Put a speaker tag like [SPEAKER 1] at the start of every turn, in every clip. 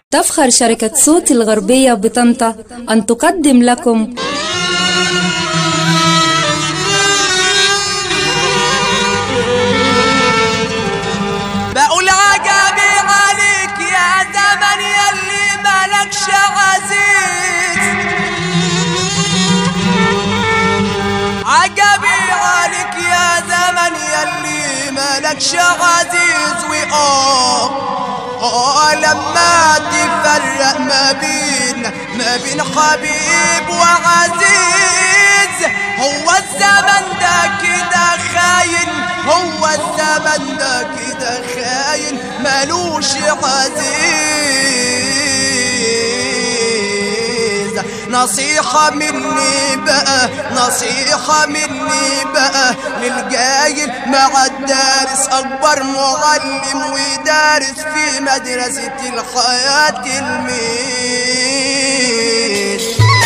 [SPEAKER 1] تفخر شركة صوت الغربية بطنطا أن تقدم لكم
[SPEAKER 2] بقول عجبي عليك يا زمن يلي مالكش عزيز عجبي عليك يا زمن يلي مالكش عزيز وآه آه لما تفرق ما بين ما بين حبيب وعزيز هو الزمن ده كده خاين هو الزمن ده كده خاين ملوش عزيز نصيحة مني بقى نصيحة مني بقى للجايل مع الدارس أكبر معلم ودارس في مدرسة الحياة الميل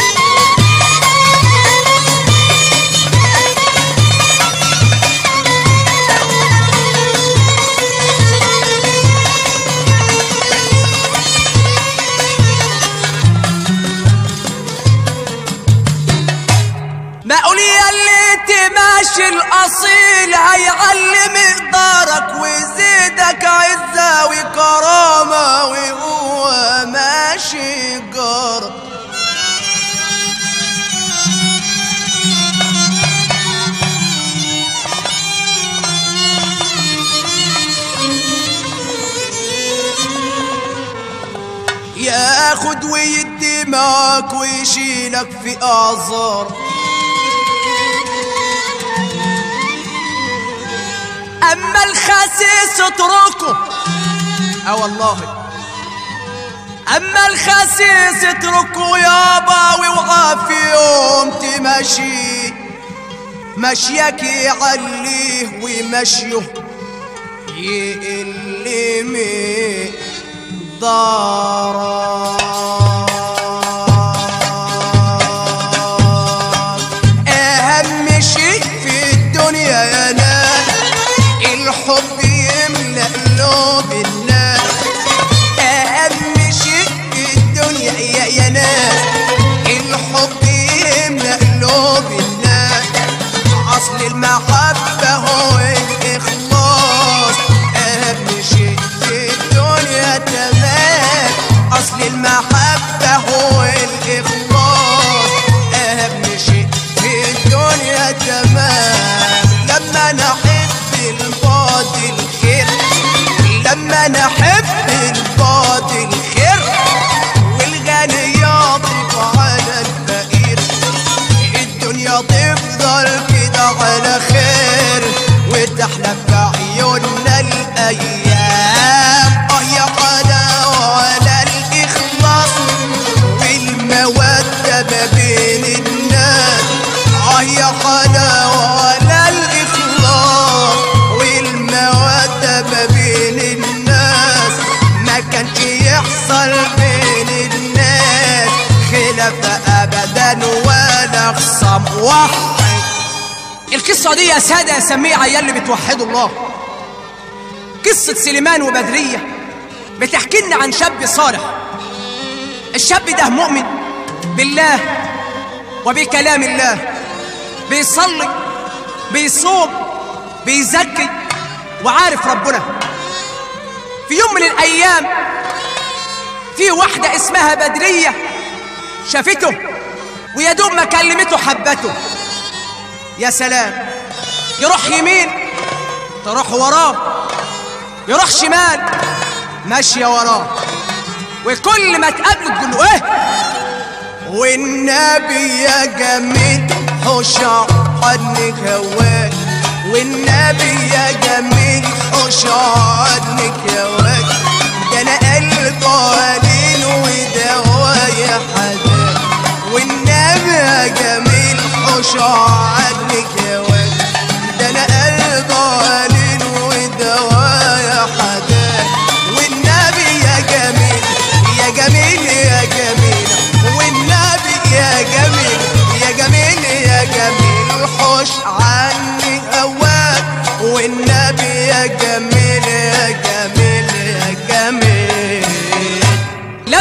[SPEAKER 2] بقول ياللي تماشي الاصيل هيعلم مقدارك ويزيدك عزة وكرامة وهو ماشي جارك ياخد ويدي معاك ويشيلك في اعذار اما الخسيس اتركه اه والله اما الخسيس اتركه يابا واوعى في يوم تمشي مشيك يعليه ومشيه يقل من ضرر اهم شيء في الدنيا يا ناس الحب يملأ قلوب الناس اهم شيء في الدنيا يا يا ناس الحب يملأ قلوب الناس اصل المحبة هو الاخلاص اهم شيء في الدنيا تمام اصل المحبة هو الاخلاص اهم شيء في الدنيا تمام لما نحب الباطل خير لما نحب الباطل خير والغني يعطف على الفقير الدنيا تفضل كده على خير وتحلى في عيوننا الايام اه يا حلاوه على الاخلاص والموده ما بين الناس اه يا حلاوه على الاخلاص والموده ما بين الناس ما كانش يحصل بين الناس خلاف ابدا ولا خصام واحد القصه دي يا ساده يا سميعه يا اللي بتوحدوا الله قصه سليمان وبدريه بتحكي لنا عن شاب صالح الشاب ده مؤمن بالله وبكلام الله بيصلي بيصوم بيزكي وعارف ربنا في يوم من الايام في واحده اسمها بدريه شافته ويا دوب ما كلمته حبته يا سلام يروح يمين تروح وراه يروح شمال ماشيه وراه وكل ما تقابله تقول له ايه والنبي يا جميل حوش عنك هواك والنبي يا جميل حوش عنك هواك ده انا قلبي قليل ودوايا حداك والنبي يا جميل حوش عنك هواك ده انا قلبي قليل ودوايا حداك والنبي يا جميل يا جميل يا جميل والنبي يا جميل يا جميل يا جميل حوش عني هواك والنبي يا جميل يا جميل يا جميل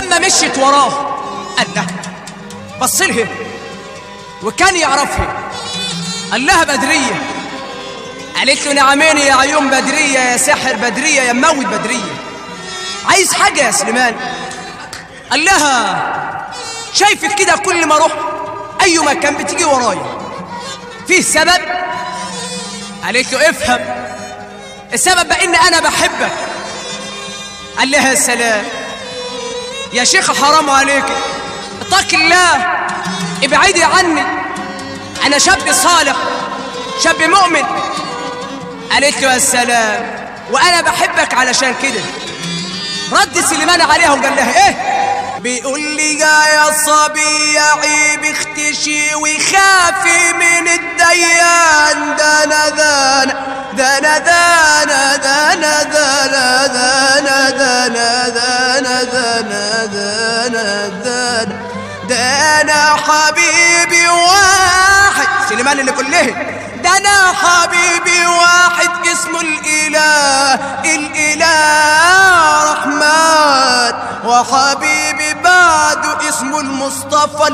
[SPEAKER 3] مشيت وراه قال له بص لها وكان يعرفها قال لها بدرية قالت له نعمين يا عيون بدرية يا سحر بدرية يا موت بدرية عايز حاجة يا سليمان قال لها شايفك كده كل ما اروح اي مكان بتيجي ورايا فيه سبب قالت له افهم السبب بان انا بحبك قال لها يا سلام يا شيخة حرام عليك اتق الله ابعدي عني انا شاب صالح شاب مؤمن قالت له يا سلام وانا بحبك علشان كده رد سليمان عليها وقال لها ايه
[SPEAKER 2] بيقول لي يا صبي يا عيب اختشي وخافي من الديان دانا دانا دانا دانا دانا دانا دانا دانا دانا دانا دانا دانا دانا حبيبي واحد
[SPEAKER 3] سليمان اللي كله
[SPEAKER 2] ده انا حبيبي واحد اسمه الاله الاله رحمن وحبيبي بعده اسمه المصطفى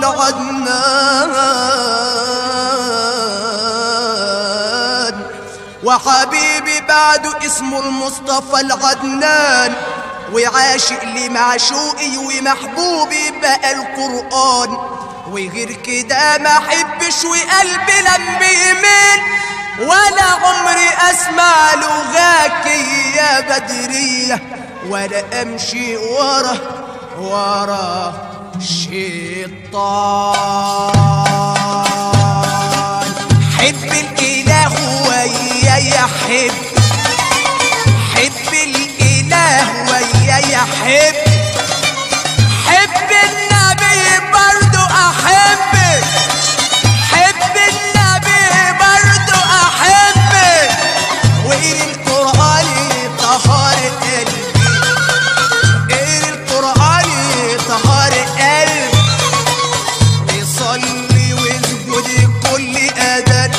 [SPEAKER 2] العدنان وحبيبي بعده اسمه المصطفى العدنان وعاشق لمعشوقي ومحبوبي بقى القرآن وغير كده ما احبش وقلبي لم بيميل ولا عمري اسمع لغاك يا بدرية ولا امشي ورا ورا شيطان حب الاله وياي حب حب الاله وياي حب حب النبي برضو احبك حب النبي برضو احبك وقري القران طهر قلبي قري القران طهر قلبي وصلي واسجد كل اذان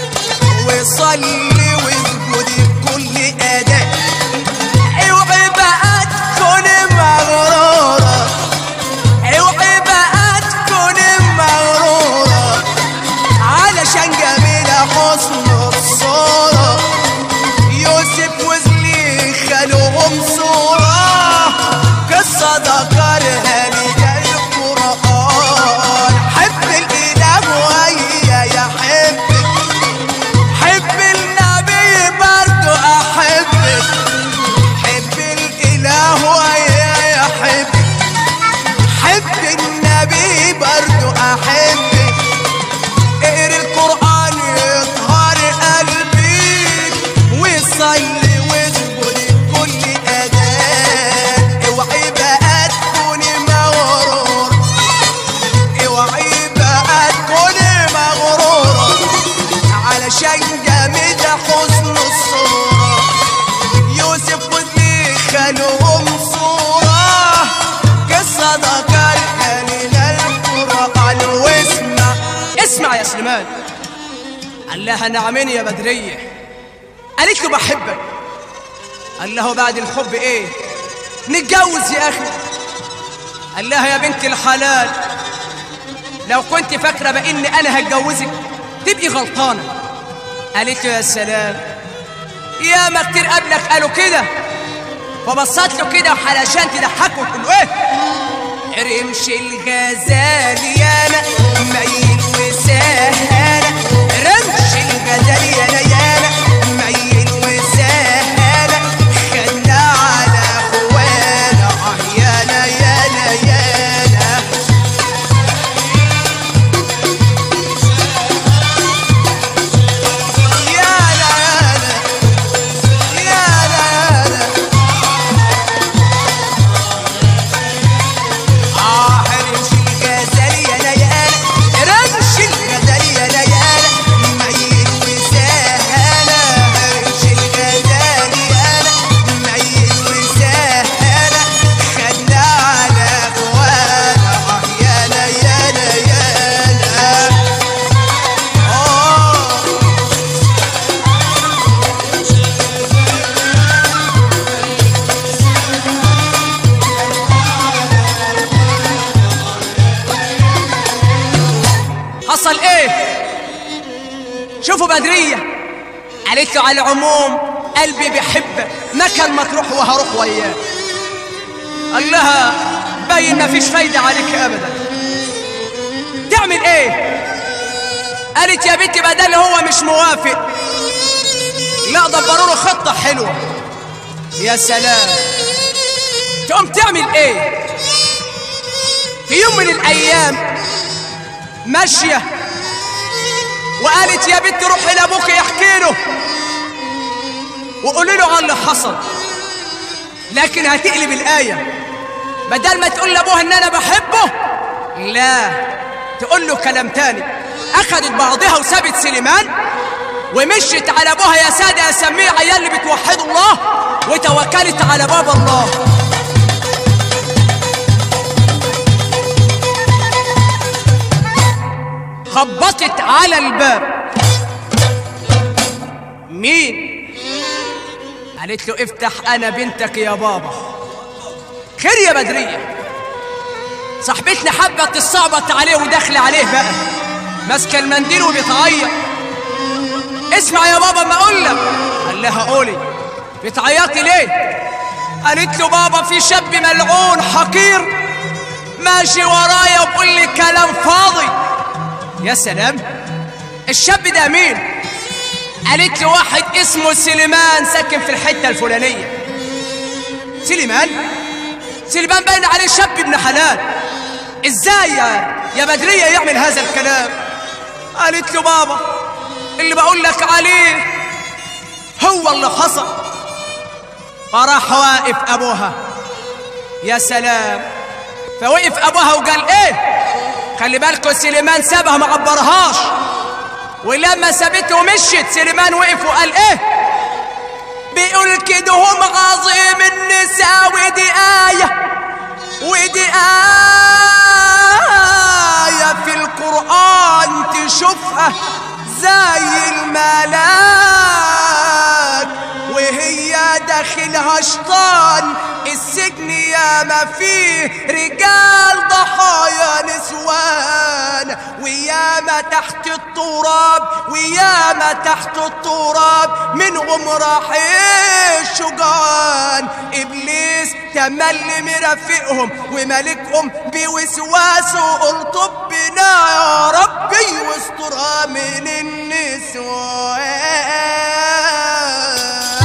[SPEAKER 2] وصلي واسجد كل اذان اوعي بقى تكون مغرورة اوعي بقى تكون مغرورة علشان جميلة حسن الصورة يوسف وزليخة لهم صورة قصة ذكرها لجا القرآن حب الإله ويا يا حبك حب النبي برضو أحبك حب الاله ويا يحب حب النبي برضو احبك اقري القران يطهر قلبك وصلي واسجد كل اذان اوعي بقى تكوني مغرور اوعي بقى تكوني مغرور علشان جامد حسن الصوره يوسف وزليخة لهم صورة قصة ذكرها من القرآن واسمع
[SPEAKER 3] اسمع يا سليمان قال لها نعمين يا بدرية قالت له بحبك قال له بعد الحب ايه نتجوز يا اخي قال لها يا بنت الحلال لو كنت فاكرة بإن أنا هتجوزك تبقي غلطانة قالت له يا سلام يا ما كتير قبلك قالوا كده فبصت له كده علشان تضحكه وتقول له ايه رمش الغزال يانا ميل وسهالة رمش الغزال يانا يانا ميل وسهالة خدنا على اخوانا اه يانا يانا يانا يانا يانا يانا يانا آه رمش الغزال يانا يانا رمش ايه شوفوا بدرية قالت له على العموم قلبي بيحبك مكان ما تروح وهروح وياك قال لها باين ما فيش فايدة عليك ابدا تعمل ايه قالت يا بنتي بدل هو مش موافق لا دبروا له خطة حلوة يا سلام تقوم تعمل ايه في يوم من الايام ماشية وقالت يا بنت روحي لابوك يحكي له وقولي له على اللي حصل لكن هتقلب الآية بدل ما تقول لابوها ان انا بحبه لا تقول له كلام تاني اخذت بعضها وسابت سليمان ومشيت على ابوها يا ساده يا سميع عيال اللي بتوحدوا الله وتوكلت على باب الله خبطت على الباب مين قالت له افتح انا بنتك يا بابا خير يا بدريه صاحبتنا حبت تصعبط عليه وداخله عليه بقى ماسكه المنديل وبتعيط اسمع يا بابا ما اقول لك قال لها قولي بتعيطي ليه قالت له بابا في شاب ملعون حقير ماشي ورايا وبقول لي كلام فاضي يا سلام الشاب ده مين قالت له واحد اسمه سليمان ساكن في الحته الفلانيه سليمان سليمان باين عليه شاب ابن حلال ازاي يا يا بدريه يعمل هذا الكلام قالت له بابا اللي بقول لك عليه هو اللي حصل فراح واقف ابوها يا سلام فوقف ابوها وقال ايه خلي بالكوا سليمان سابها ما عبرهاش ولما سابته ومشيت سليمان وقف وقال ايه بيقول كده هم عظيم النساء ودي آية ودي آية في القرآن تشوفها زي الملاك وهي داخلها شيطان السجن يا ما فيه رجال ضحايا نسوان وياما تحت التراب وياما تحت التراب منهم راح الشجعان ابليس تملي مرافقهم وملكهم بوسواسه قلت ربنا يا ربي واسترها من النسوان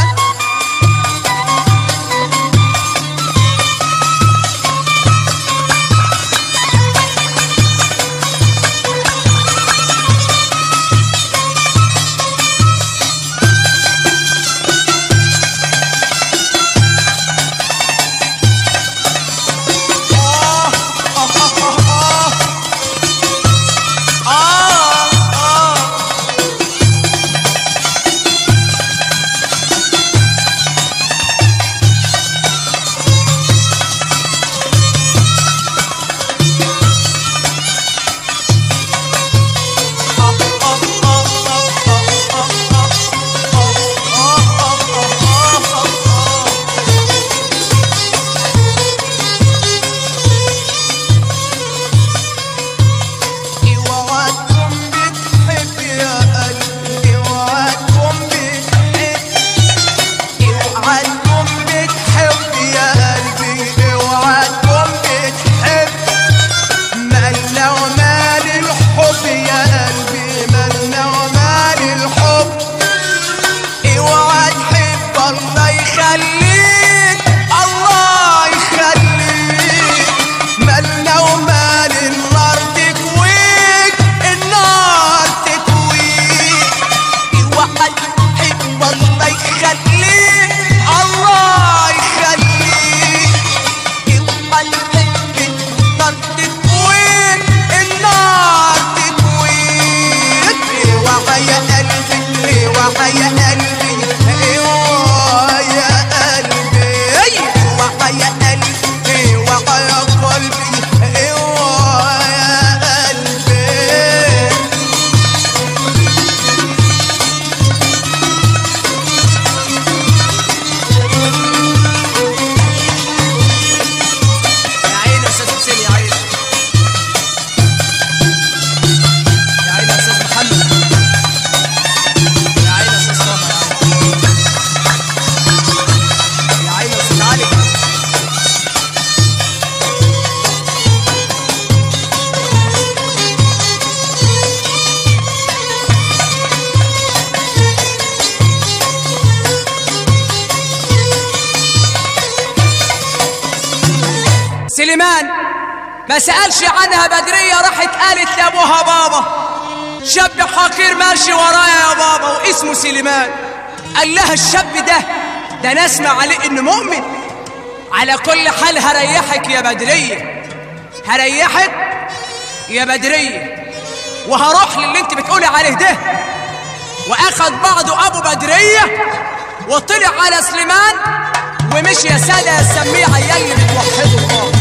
[SPEAKER 3] سليمان ما سألش عنها بدرية راحت قالت لأبوها بابا شاب حقير ماشي ورايا يا بابا واسمه سليمان قال لها الشاب ده ده انا اسمع عليه انه مؤمن على كل حال هريحك يا بدرية هريحك يا بدرية وهروح للي انت بتقولي عليه ده واخد بعضه ابو بدرية وطلع على سليمان ومشي يا سادة يا سميع عيال اللي بتوحدوا الله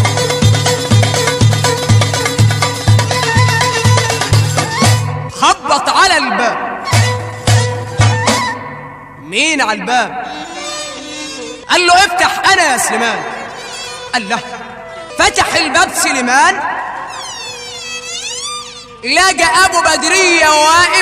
[SPEAKER 3] خبط على الباب مين على الباب قال له افتح انا يا سليمان قال له فتح الباب سليمان لقى ابو بدريه واقف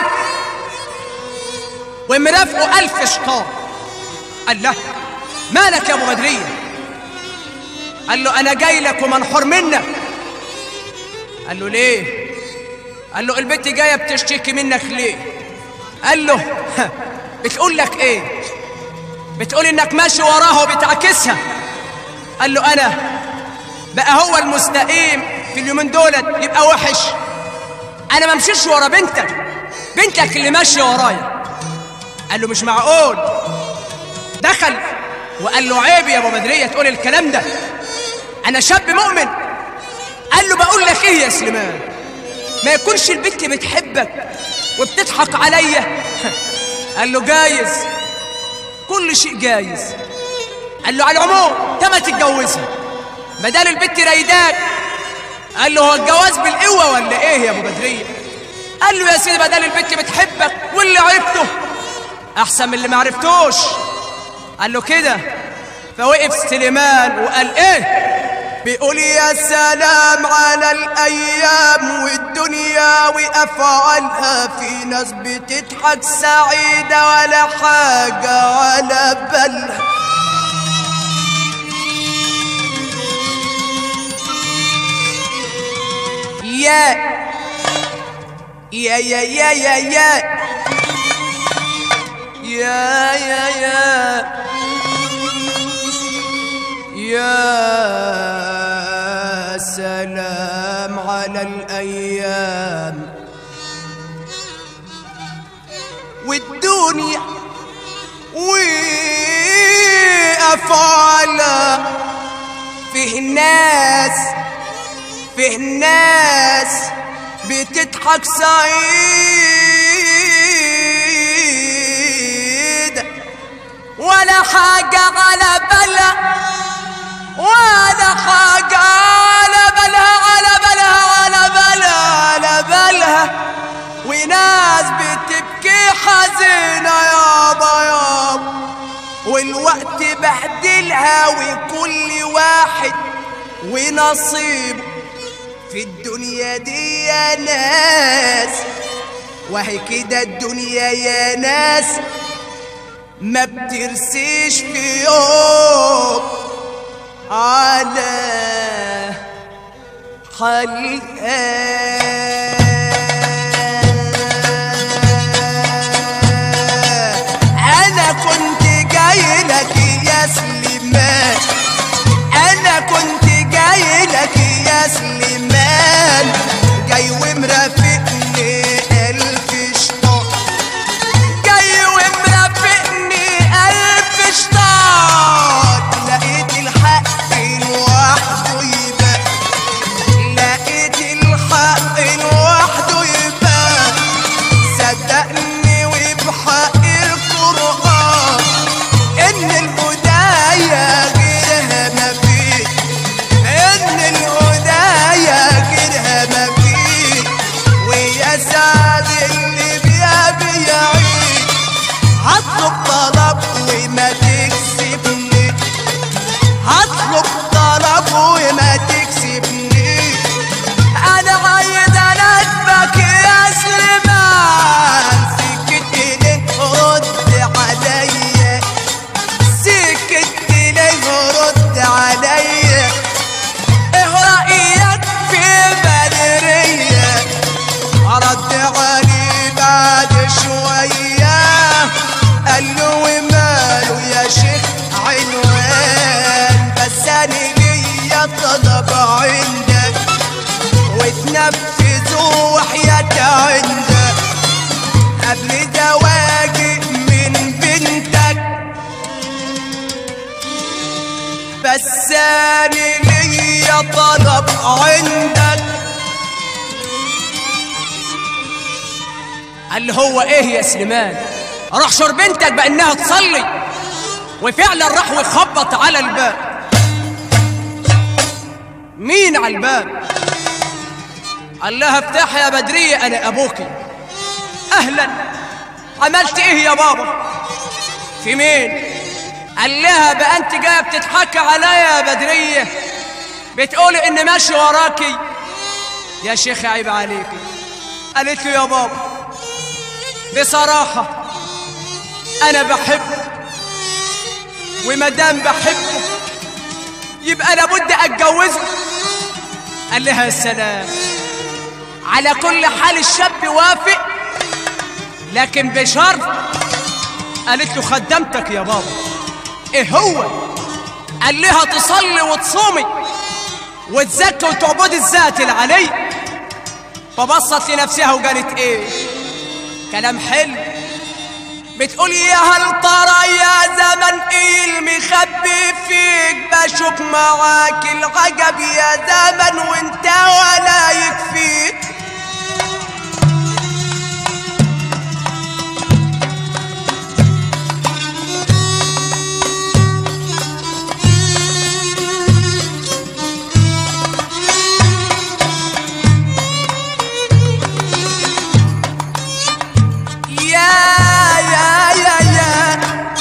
[SPEAKER 3] ومرافقه الف شطار قال له مالك يا ابو بدريه قال له انا جاي لك ومنحور منك قال له ليه قال له البنت جايه بتشتكي منك ليه قال له بتقول لك ايه بتقول انك ماشي وراها وبتعكسها قال له انا بقى هو المستقيم في اليومين دولت يبقى وحش انا ما امشيش ورا بنتك بنتك اللي ماشيه ورايا قال له مش معقول دخل وقال له عيب يا ابو بدريه تقول الكلام ده انا شاب مؤمن قال له بقول لك ايه يا سليمان ما يكونش البنت بتحبك وبتضحك عليا قال له جايز كل شيء جايز قال له على العموم تم تتجوزها بدل البنت رايداك قال له هو الجواز بالقوه ولا ايه يا ابو بدريه قال له يا سيدي بدل البنت بتحبك واللي عرفته احسن من اللي ما عرفتوش قال له كده فوقف سليمان وقال ايه
[SPEAKER 2] بيقول يا سلام على الأيام والدنيا وأفعالها في ناس بتضحك سعيدة ولا حاجة ولا بالها
[SPEAKER 3] يا يا يا يا يا يا
[SPEAKER 2] يا يا يا يا سلام على الأيام والدنيا وأفعالها
[SPEAKER 3] فيه ناس فيه ناس بتضحك سعيد ولا حاجة على بالها ولا حاجة على بالها على بالها على بالها على بالها وناس بتبكي حزينة يابا يابا والوقت بهدلها وكل واحد ونصيب في الدنيا دي يا ناس وهي كده الدنيا يا ناس ما بترسيش في يوم على حلقة أنا كنت جاي لك يا سليمان أنا كنت جاي لك يا سليمان جاي ومرافقني ألف شطار جاي ومرافقني ألف شطار لقيت الحق لوحده يبان لقيت الحق لوحده يبان صدقني وبحق القرآن إن الهدايا غيرها ما فيه إن الهدايا غيرها ما فيه ويا سعد اللي بيها بيعيش هطلب طلب وما تكسبني هطلب طلب وما تكسبني انا عايز اناتبك يا سليمان في
[SPEAKER 2] عندك
[SPEAKER 3] قال له هو ايه يا سليمان راح شر بنتك بانها تصلي وفعلا راح ويخبط على الباب مين على الباب قال لها افتح يا بدرية انا ابوكي اهلا عملت ايه يا بابا في مين قال لها بقى انت جايه بتضحكي عليا يا بدرية بتقولي اني ماشي وراكي يا شيخ عيب عليكي قالت له يا بابا بصراحة أنا بحبه ومدام بحبه يبقى لابد أتجوزه قال لها يا سلام على كل حال الشاب وافق لكن بشرط قالت له خدمتك يا بابا ايه هو قال لها تصلي وتصومي وتزكي وتعبدي الذات العلي فبصت لنفسها وقالت ايه كلام حلو بتقول يا هل ترى يا زمن ايه المخبي فيك بشوف معاك العجب يا زمن وانت ولا يكفيك يا يا يا يا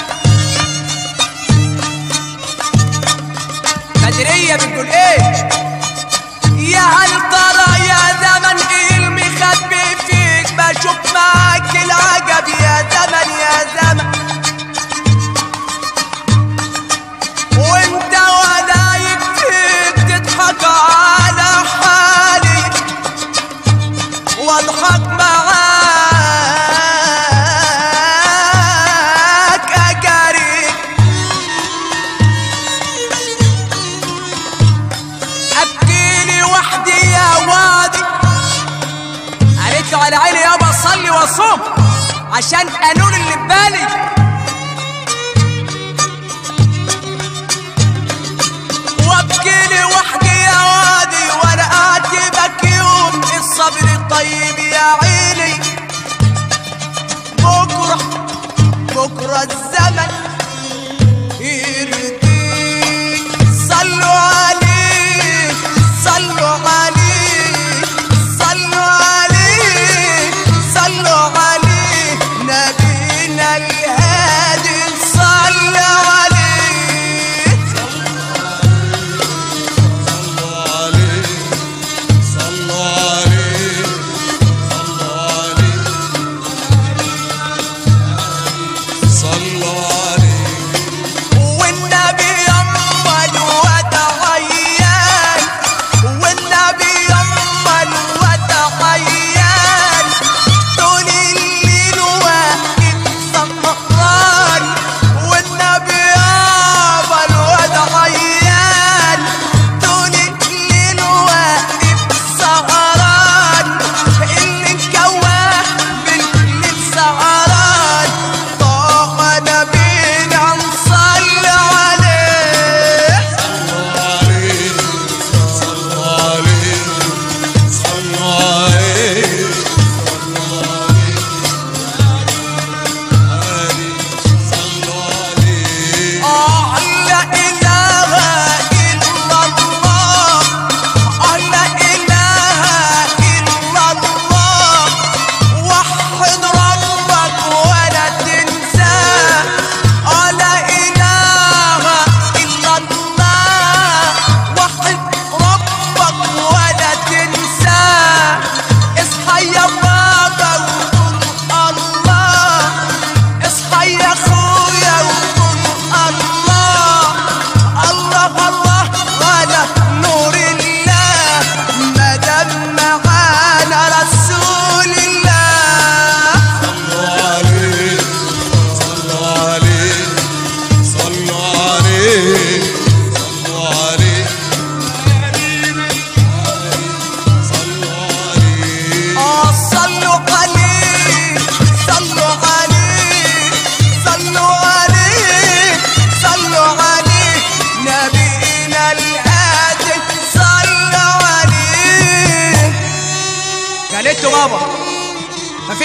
[SPEAKER 3] بدرية بتقول ايه يا هل ترى يا زمن ايه المخبي فيك بشوف معاك العجب يا زمن يا زمن وانت ولا يكفيك تضحك على حالي واضحك معاك اجاري ابكيلي وحدي يا وادي قالت له على عيني يابا صلي وصوم عشان قانون اللي ببالي وابكيلي وحدي يا وادي وانا اعاتبك يوم الصبر الطيب يا عيني بكره بكره الزمن يرضيك صلوا عليه صلوا عليه صلوا عليه صلوا عليه نبي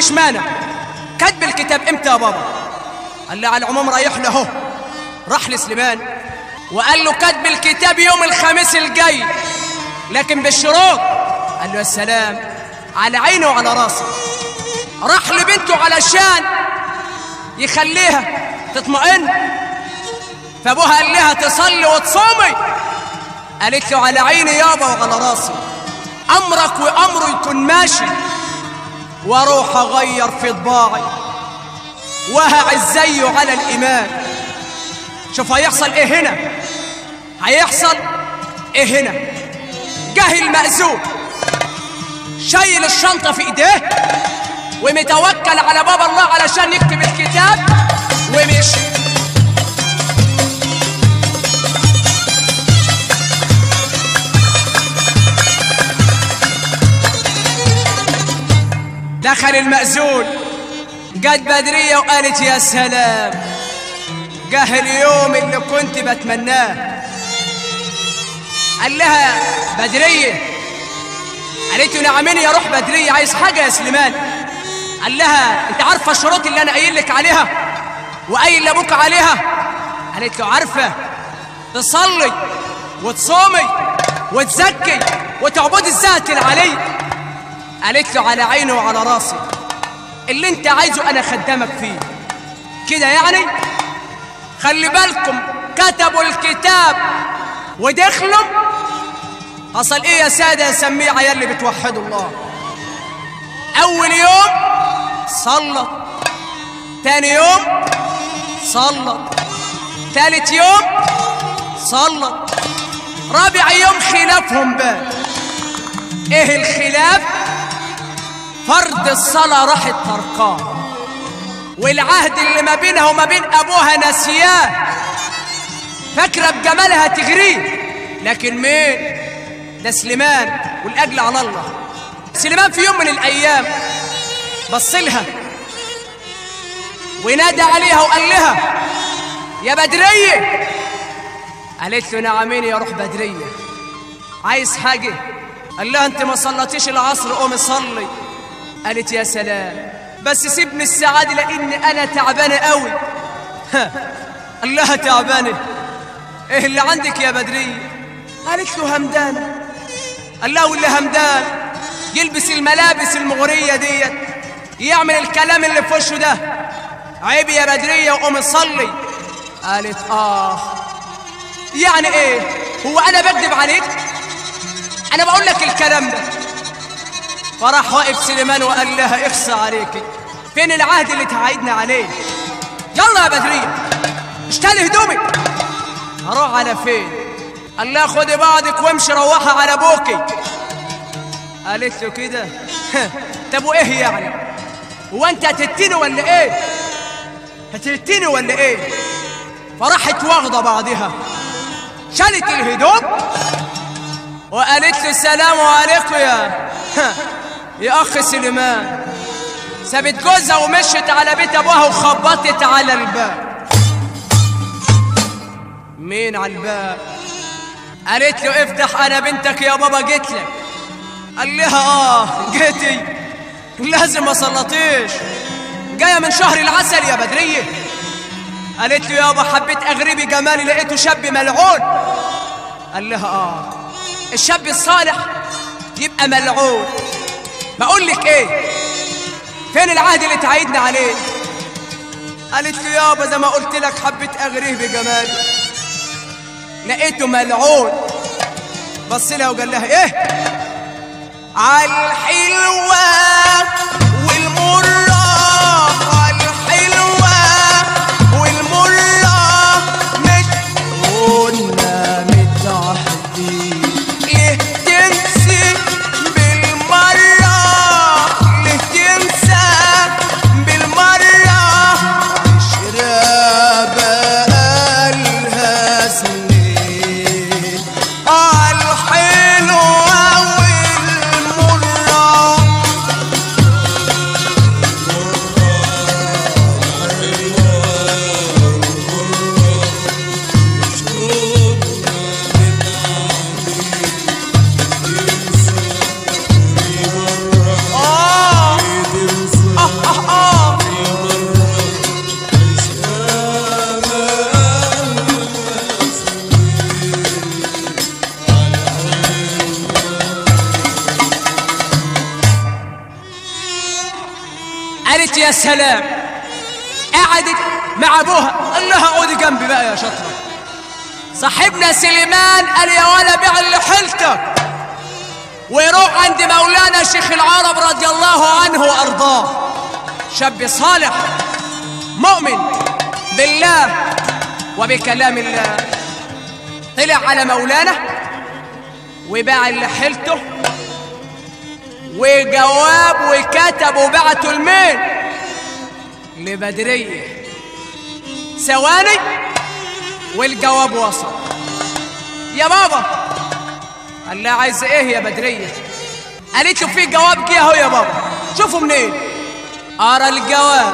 [SPEAKER 3] فيش مانع كتب الكتاب امتى يا بابا قال لي على العموم رايح له اهو راح لسليمان وقال له كتب الكتاب يوم الخميس الجاي لكن بالشروط قال له يا سلام على عيني وعلى راسي راح لبنته علشان يخليها تطمئن فابوها قال لها تصلي وتصومي قالت له على عيني يابا وعلى راسي امرك وامره يكون ماشي واروح اغير في طباعي وهعز زيه على الايمان شوف هيحصل ايه هنا هيحصل ايه هنا جه المأذون شايل الشنطة في ايديه ومتوكل على باب الله علشان يكتب الكتاب ومشي دخل المأذون جت بدرية وقالت يا سلام جه اليوم اللي كنت بتمناه قال لها بدرية قالت له نعمين يا روح بدرية عايز حاجة يا سليمان قال لها انت عارفة الشروط اللي انا قايل لك عليها وقايل لابوك عليها قالت له عارفة تصلي وتصومي وتزكي وتعبدي الذات العلي قالت له على عيني وعلى راسي اللي انت عايزه انا خدامك فيه كده يعني خلي بالكم كتبوا الكتاب ودخلوا حصل ايه يا ساده يا سميعه يا اللي بتوحدوا الله اول يوم صلت تاني يوم صلت تالت يوم صلت رابع يوم خلافهم بقى ايه الخلاف فرض الصلاة راحت تركاه والعهد اللي ما بينها وما بين ابوها نسياه فاكرة بجمالها تغريه لكن مين ده سليمان والاجل على الله سليمان في يوم من الايام بص لها ونادى عليها وقال لها يا بدرية قالت له نعمين يا روح بدرية عايز حاجة قال لها انت ما صلتيش العصر قومي صلي قالت يا سلام بس سيبني السعادة لان انا تعبانة قوي قال لها تعبانة ايه اللي عندك يا بدرية قالت له همدانة قال لها واللي همدان يلبس الملابس المغرية ديت يعمل الكلام اللي في وشه ده عيب يا بدرية وقوم صلي قالت اه يعني ايه هو انا بكذب عليك انا بقول لك الكلام ده فراح واقف سليمان وقال لها اخصى عليكي فين العهد اللي تعايدنا عليه يلا يا بدرية اشتري هدومك هروح على فين قال لها خدي بعضك وامشي روحي على ابوكي قالت له كده طب وايه يعني هو انت هتتني ولا ايه هتتني ولا ايه فراحت واخده بعضها شالت الهدوم وقالت له السلام عليكم يا يا اخ سليمان سابت جوزها ومشيت على بيت ابوها وخبطت على الباب مين على الباب قالت له افتح انا بنتك يا بابا جيت لك قال لها اه جيتي لازم ما صلتيش جايه من شهر العسل يا بدريه قالت له يابا حبيت اغربي جمالي لقيته شاب ملعون قال لها اه الشاب الصالح يبقى ملعون بقول لك ايه فين العهد اللي تعيدنا عليه قالت له يابا زي ما قلت لك حبيت اغريه بجمالي لقيته ملعون بص لها وقال لها ايه عالحلوة والمرة عالحلوة والمرة مش كنا متعهدين ليه تنسي بالمرة ليه تنسى بالمرة عشرة بقالها سنين عالحلوة والمرة قالت يا سلام قعدت مع ابوها قال لها اقعدي جنبي بقى يا شطره صاحبنا سليمان قال يا ولا بيع اللي حيلتك ويروح عند مولانا شيخ العرب رضي الله عنه وارضاه شاب صالح مؤمن بالله وبكلام الله طلع على مولانا وباع اللي حيلته وجواب وكتب وبعته لمين لبدرية ثواني والجواب وصل يا بابا قال لها عايز ايه يا بدرية قالت له في جواب جه اهو يا بابا شوفوا منين ارى الجواب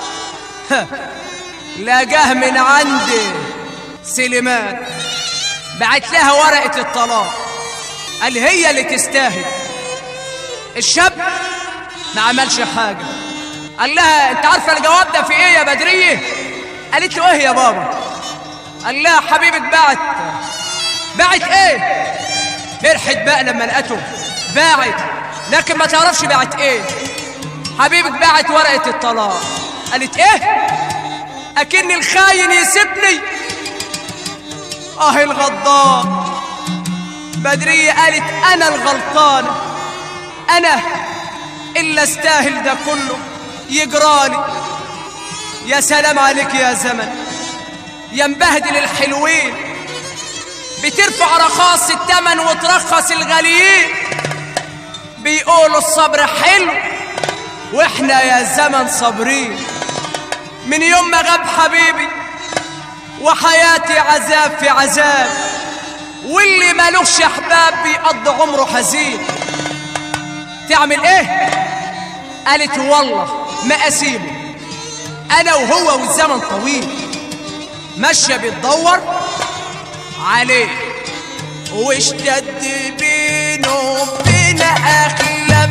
[SPEAKER 3] لا جه من عند سليمان بعت لها ورقة الطلاق قال هي اللي تستاهل الشاب ما عملش حاجة قال لها انت عارفة الجواب ده في ايه يا بدرية قالت له ايه يا بابا قال لها حبيبك بعت بعت ايه فرحت بقى لما لقته باعت لكن ما تعرفش باعت ايه حبيبك باعت ورقة الطلاق قالت ايه اكن الخاين يسيبني اه الغضان بدرية قالت انا الغلطان انا الا استاهل ده كله يجرالي يا سلام عليك يا زمن يا مبهدل الحلوين بترفع رخاص التمن وترخص الغاليين بيقولوا الصبر حلو واحنا يا زمن صابرين من يوم ما غاب حبيبي وحياتي عذاب في عذاب واللي مالوش احباب بيقضي عمره حزين تعمل ايه قالت والله ما اسيبه انا وهو والزمن طويل ماشيه بتدور عليه واشتد بينه وبين اخلاق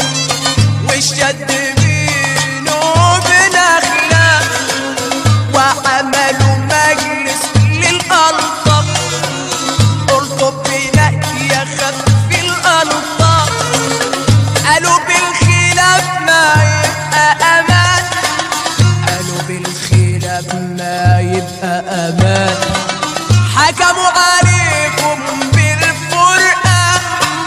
[SPEAKER 3] واشتد بينه وبين اخلاق وعملوا مجلس للالطف الطب بنقي خف الالطف قالوا بالخلاف ما يبقى امان قالوا بالخلاف ما يبقى امان حكموا عليكم بالفرقة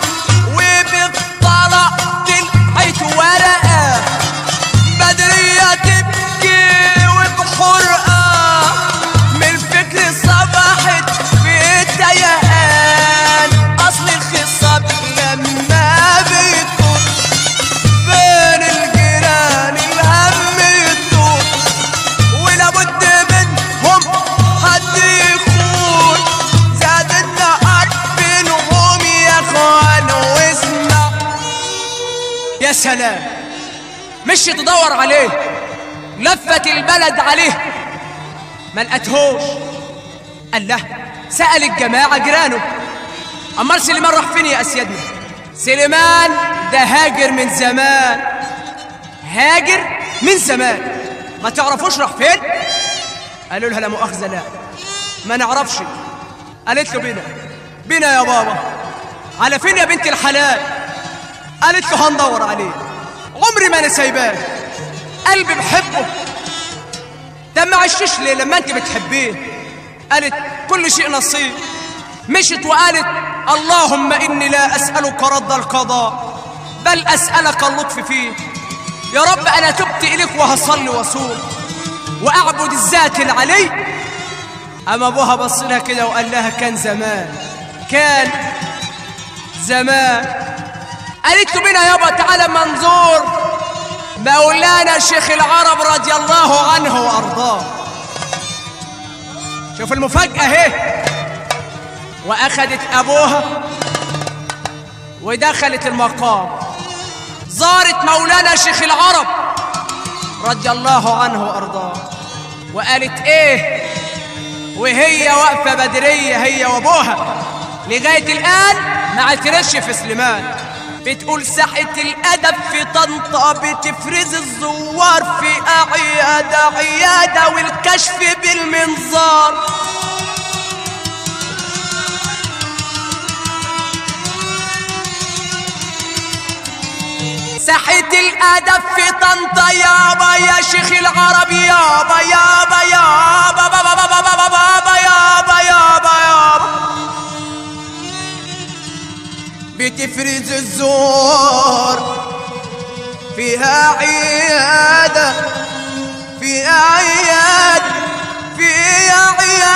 [SPEAKER 3] وبالطلاق طلعت ورقة بدرية تبكي وبحرقة من الفكر صبحت في التيهان أصل الخصاب لما بيكون بين الجيران الهم يطول ولابد منهم حد يخون زاد النهار بينهم يا اخوان واسمع يا سلام مش تدور عليه لفت البلد عليه ما لقتهوش قال له سأل الجماعة جيرانه أمال سليمان راح فين يا أسيادنا سليمان ده هاجر من زمان هاجر من زمان ما تعرفوش راح فين قالوا لها لا مؤاخذة لا ما نعرفش قالت له بينا بينا يا بابا على فين يا بنت الحلال قالت له هندور عليه عمري ما انا سايباه قلبي بحبه ده ما عشش ليه لما انت بتحبيه قالت كل شيء نصيب مشت وقالت اللهم اني لا اسالك رد القضاء بل اسالك اللطف فيه يا رب انا تبت اليك وهصلي واصوم واعبد الذات العلي اما ابوها بص لها كده وقال لها كان زمان كان زمان قالت له بينا يابا تعالى منظور مولانا شيخ العرب رضي الله عنه وارضاه شوف المفاجأة اهي واخدت ابوها ودخلت المقام زارت مولانا شيخ العرب رضي الله عنه وارضاه وقالت ايه وهي واقفة بدرية هي وابوها لغاية الآن ما اعترفش في سليمان بتقول ساحة الأدب في طنطا بتفرز الزوار في أعيادة عيادة والكشف بالمنظار ساحة الأدب في طنطا يابا يا شيخ العرب يابا يابا يابا بابا بابا بابا بابا يابا يابا يابا بتفرز الزور فيها عيادة فيها عيادة فيها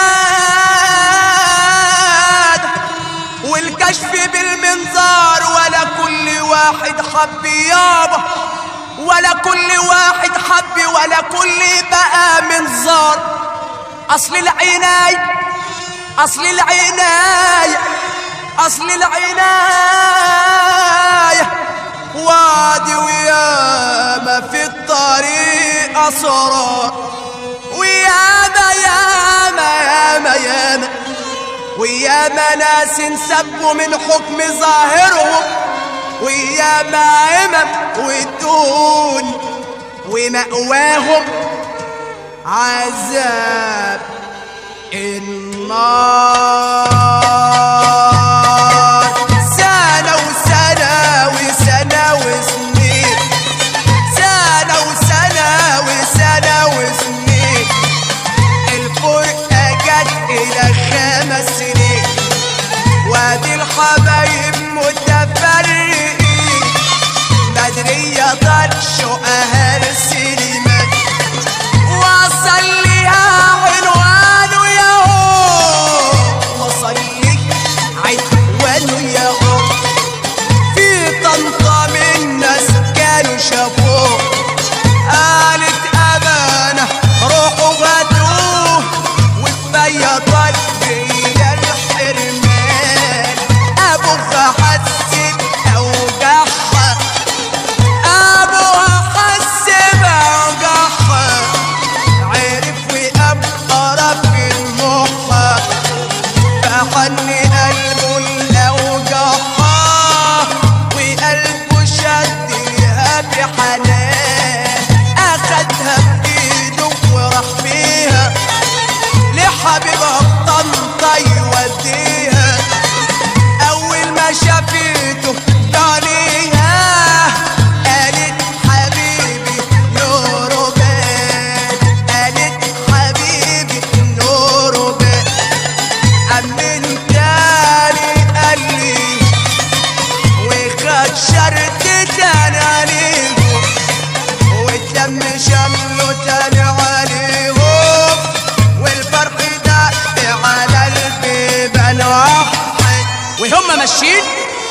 [SPEAKER 3] عيادة والكشف بالمنظار ولا كل واحد حب يابا ولا كل واحد حب ولا كل بقى منظار أصل العناية أصل العناية أصل العناية وادي وياما في الطريق أسرار وياما ياما ياما ياما وياما ناس انسبوا من حكم ظاهرهم وياما عمم ودون ومأواهم عذاب النار سنة وسنة وسنة وسنين سنة وسنة وسنة وسنين الفرقة جت إلى خمس سنين وادي الحبايب متفرقين بدرية طرش أهل السينما وصل ليها عنوانه يا هو وصل لي عنوانه يا هو في طنطا من ناس كانوا شافوه قالت أمانة روحوا هاتوه وكفاية طلب إلى الحرمان أبوها حس بأوجاعها أبوها حس بأوجاعها عرف وقام قرب المخ فحن قلبه الأوجاعها وقلبه شد لها بحنان أخدها بإيده وراح بيها لحبيبها بطنطا يوديها أول ما شافته عليها قالت حبيبي نور بان قالت حبيبي نور بان أمن تاني قال لي وخد شرط تاني عليهم واتلم شمله تاني عليهم والفرح ده على البيبان واحد وهم ماشيين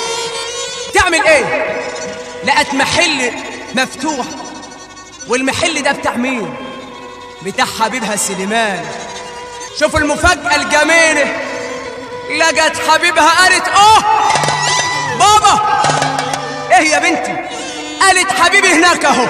[SPEAKER 3] تعمل ايه لقت محل مفتوح والمحل ده بتاع مين بتاع حبيبها سليمان شوف المفاجأة الجميلة لقت حبيبها قالت اه بابا ايه يا بنتي قالت حبيبي هناك اهو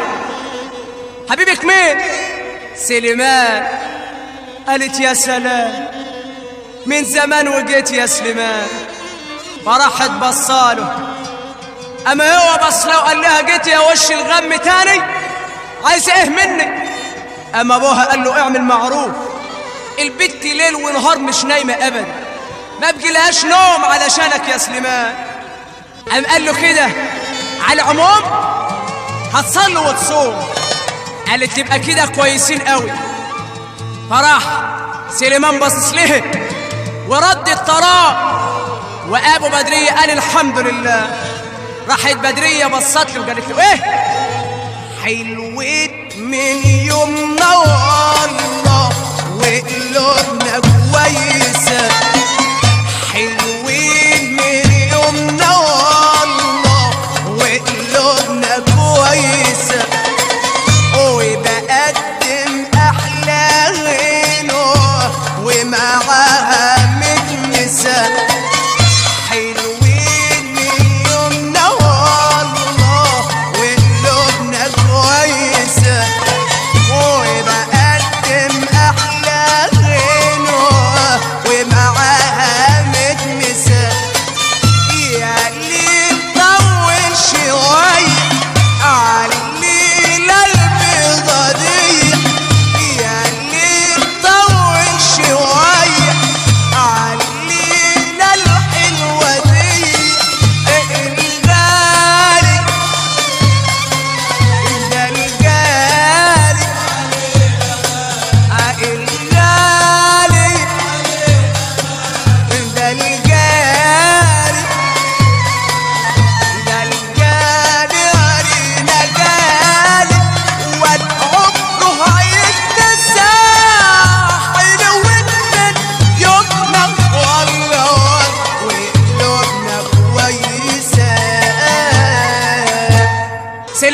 [SPEAKER 3] حبيبك مين سليمان قالت يا سلام من زمان وجيت يا سليمان فراحت بصاله اما هو بص له وقال لها جيت يا وش الغم تاني عايز ايه مني اما ابوها قال له اعمل معروف البت ليل ونهار مش نايمه ابدا ما بجيلهاش نوم علشانك يا سليمان قام قال له كده على العموم هتصلي وتصوم قالت تبقى كده كويسين قوي فراح سليمان باصص لها ورد الطراء وابو بدريه قال الحمد لله راحت بدريه بصت له وقالت له ايه حلوت من يومنا والله وقلوبنا كويسه حلوين من يومنا والله وقلوبنا كويسه وبقدم احلى غنوه ومعاها مكنسه حلوين من يومنا والله وقلوبنا كويسه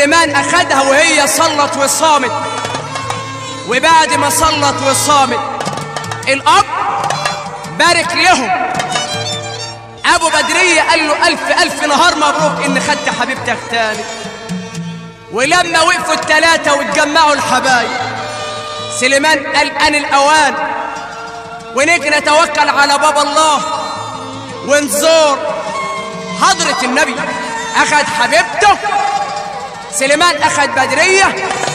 [SPEAKER 3] سليمان أخدها وهي صلت وصامت وبعد ما صلت وصامت الأب بارك لهم أبو بدرية قال له ألف ألف نهار مبروك إن خدت حبيبتك تاني ولما وقفوا التلاتة واتجمعوا الحبايب سليمان قال أن الأوان ونيجي نتوكل على باب الله ونزور حضرة النبي أخذ حبيبته سليمان أخذ بدرية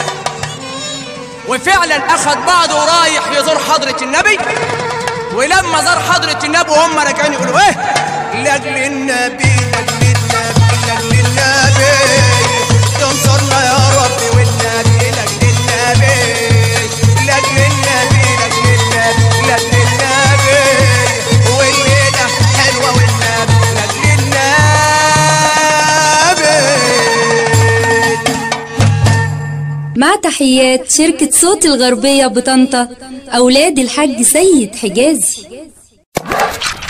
[SPEAKER 3] وفعلا أخذ بعضه ورايح يزور حضرة النبي ولما زار حضرة النبي وهم راجعين يقولوا إيه
[SPEAKER 2] لاجل النبي لاجل النبي لاجل النبي تنصرنا يا رب والنبي لاجل النبي لاجل النبي لاجل النبي لاجل النبي والليلة حلوة والنبي لاجل النبي
[SPEAKER 1] مع تحيات شركة صوت الغربية بطنطا أولاد الحاج سيد حجازي